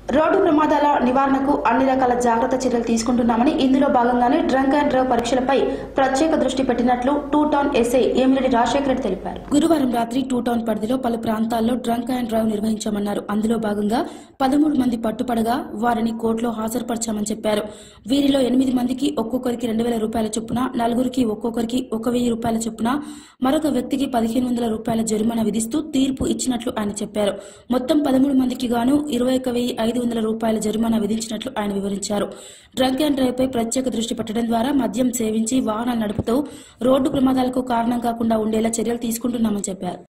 road ప్రమాదాల నివారణకు అన్ని రకాల జాగ్రత్త చర్యలు తీసుకుంటున్నామని ఇందులో భాగంగానే డ్రంక్ అండ్ డ్రైవ్ పరీక్షలపై ప్రత్యేక దృష్టి పెట్టినట్లు two town SI Emireddy Rajasekhara Reddy తెలిపారు గురువారం రాత్రి టూ టౌన్ పరిధిలో పలు ప్రాంతాల్లో డ్రంక్ అండ్ డ్రైవ్ నిర్వహించామన్నారు అందులో భాగంగా పదమూడు మంది పట్టుపడగా వారిని కోర్టులో హాజరుపరచామని చెప్పారు వీరిలో ఎనిమిది మందికి ఒక్కొక్కరికి రెండు వేల రూపాయల చొప్పున నలుగురికి ఒక్కొక్కరికి ఒక వెయ్యి రూపాయల చొప్పున మరొక వ్యక్తికి పదిహేను వందల రూపాయల జరిమానా విధిస్తూ తీర్పు ఇచ్చినట్లు ఆయన చెప్పారు మొత్తం పదమూడు మందికి గాను ఇరవై ఒక వెయ్యి ఐదు వందల రూపాయల జరిమానా విధించినట్లు ఆయన వివరించారు డ్రంక్ అండ్ డ్రైవ్ పై ప్రత్యేక దృష్టి పెట్టడం ద్వారా మద్యం సేవించి వాహనాలు నడుపుతూ రోడ్డు ప్రమాదాలకు కారణం కాకుండా ఉండేలా చర్యలు తీసుకుంటున్నామని చెప్పారు